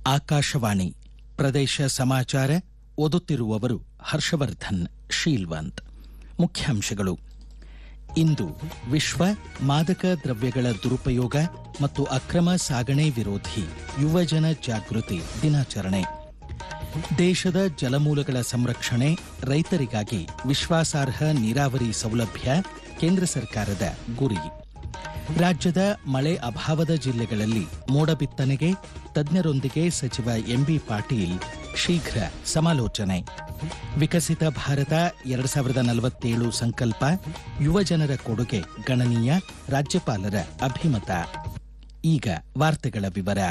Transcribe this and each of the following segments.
ಆಕಾಶವಾಣಿ ಪ್ರದೇಶ ಸಮಾಚಾರ ಓದುತ್ತಿರುವವರು ಹರ್ಷವರ್ಧನ್ ಶೀಲ್ವಂತ್ ಮುಖ್ಯಾಂಶಗಳು ಇಂದು ವಿಶ್ವ ಮಾದಕ ದ್ರವ್ಯಗಳ ದುರುಪಯೋಗ ಮತ್ತು ಅಕ್ರಮ ಸಾಗಣೆ ವಿರೋಧಿ ಯುವಜನ ಜಾಗೃತಿ ದಿನಾಚರಣೆ ದೇಶದ ಜಲಮೂಲಗಳ ಸಂರಕ್ಷಣೆ ರೈತರಿಗಾಗಿ ವಿಶ್ವಾಸಾರ್ಹ ನೀರಾವರಿ ಸೌಲಭ್ಯ ಕೇಂದ್ರ ಸರ್ಕಾರದ ಗುರಿ ರಾಜ್ಯದ ಮಳೆ ಅಭಾವದ ಜಿಲ್ಲೆಗಳಲ್ಲಿ ಮೋಡ ಬಿತ್ತನೆಗೆ ತಜ್ಞರೊಂದಿಗೆ ಸಚಿವ ಎಂಬಿ ಪಾಟೀಲ್ ಶೀಘ್ರ ಸಮಾಲೋಚನೆ ವಿಕಸಿತ ಭಾರತ ಎರಡು ಸಾವಿರದ ನಲವತ್ತೇಳು ಸಂಕಲ್ಪ ಯುವಜನರ ಕೊಡುಗೆ ಗಣನೀಯ ರಾಜ್ಯಪಾಲರ ಅಭಿಮತ ಈಗ ವಾರ್ತೆಗಳ ವಿವರ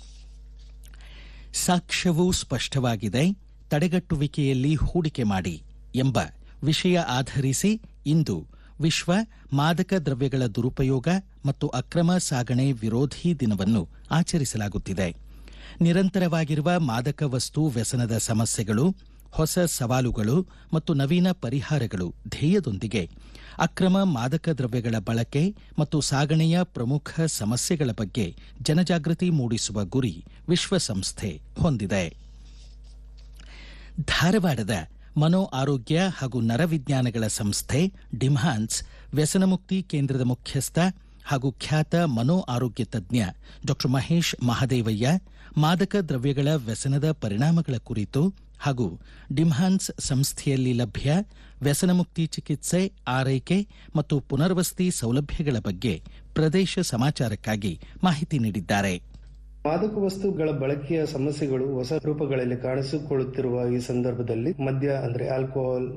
ಸಾಕ್ಷ್ಯವೂ ಸ್ಪಷ್ಟವಾಗಿದೆ ತಡೆಗಟ್ಟುವಿಕೆಯಲ್ಲಿ ಹೂಡಿಕೆ ಮಾಡಿ ಎಂಬ ವಿಷಯ ಆಧರಿಸಿ ಇಂದು ವಿಶ್ವ ಮಾದಕ ದ್ರವ್ಯಗಳ ದುರುಪಯೋಗ ಮತ್ತು ಅಕ್ರಮ ಸಾಗಣೆ ವಿರೋಧಿ ದಿನವನ್ನು ಆಚರಿಸಲಾಗುತ್ತಿದೆ ನಿರಂತರವಾಗಿರುವ ಮಾದಕ ವಸ್ತು ವ್ಯಸನದ ಸಮಸ್ಯೆಗಳು ಹೊಸ ಸವಾಲುಗಳು ಮತ್ತು ನವೀನ ಪರಿಹಾರಗಳು ಧ್ಯೇಯದೊಂದಿಗೆ ಅಕ್ರಮ ಮಾದಕ ದ್ರವ್ಯಗಳ ಬಳಕೆ ಮತ್ತು ಸಾಗಣೆಯ ಪ್ರಮುಖ ಸಮಸ್ಯೆಗಳ ಬಗ್ಗೆ ಜನಜಾಗೃತಿ ಮೂಡಿಸುವ ಗುರಿ ವಿಶ್ವಸಂಸ್ಥೆ ಹೊಂದಿದೆ ಧಾರವಾಡದ ಮನೋ ಆರೋಗ್ಯ ಹಾಗೂ ನರವಿಜ್ಞಾನಗಳ ಸಂಸ್ಥೆ ಡಿಮ್ಹಾನ್ಸ್ ವ್ಯಸನಮುಕ್ತಿ ಕೇಂದ್ರದ ಮುಖ್ಯಸ್ಥ ಹಾಗೂ ಖ್ಯಾತ ಮನೋ ಆರೋಗ್ಯ ತಜ್ಞ ಡಾ ಮಹೇಶ್ ಮಹದೇವಯ್ಯ ಮಾದಕ ದ್ರವ್ಯಗಳ ವ್ಯಸನದ ಪರಿಣಾಮಗಳ ಕುರಿತು ಹಾಗೂ ಡಿಮ್ಹಾನ್ಸ್ ಸಂಸ್ಥೆಯಲ್ಲಿ ಲಭ್ಯ ವ್ಯಸನಮುಕ್ತಿ ಚಿಕಿತ್ಸೆ ಆರೈಕೆ ಮತ್ತು ಪುನರ್ವಸತಿ ಸೌಲಭ್ಯಗಳ ಬಗ್ಗೆ ಪ್ರದೇಶ ಸಮಾಚಾರಕ್ಕಾಗಿ ಮಾಹಿತಿ ನೀಡಿದ್ದಾರೆ ಮಾದಕ ವಸ್ತುಗಳ ಬಳಕೆಯ ಸಮಸ್ಯೆಗಳು ಹೊಸ ರೂಪಗಳಲ್ಲಿ ಕಾಣಿಸಿಕೊಳ್ಳುತ್ತಿರುವ ಈ ಸಂದರ್ಭದಲ್ಲಿ ಮದ್ಯ ಅಂದ್ರೆ ಆಲ್ಕೋಹಾಲ್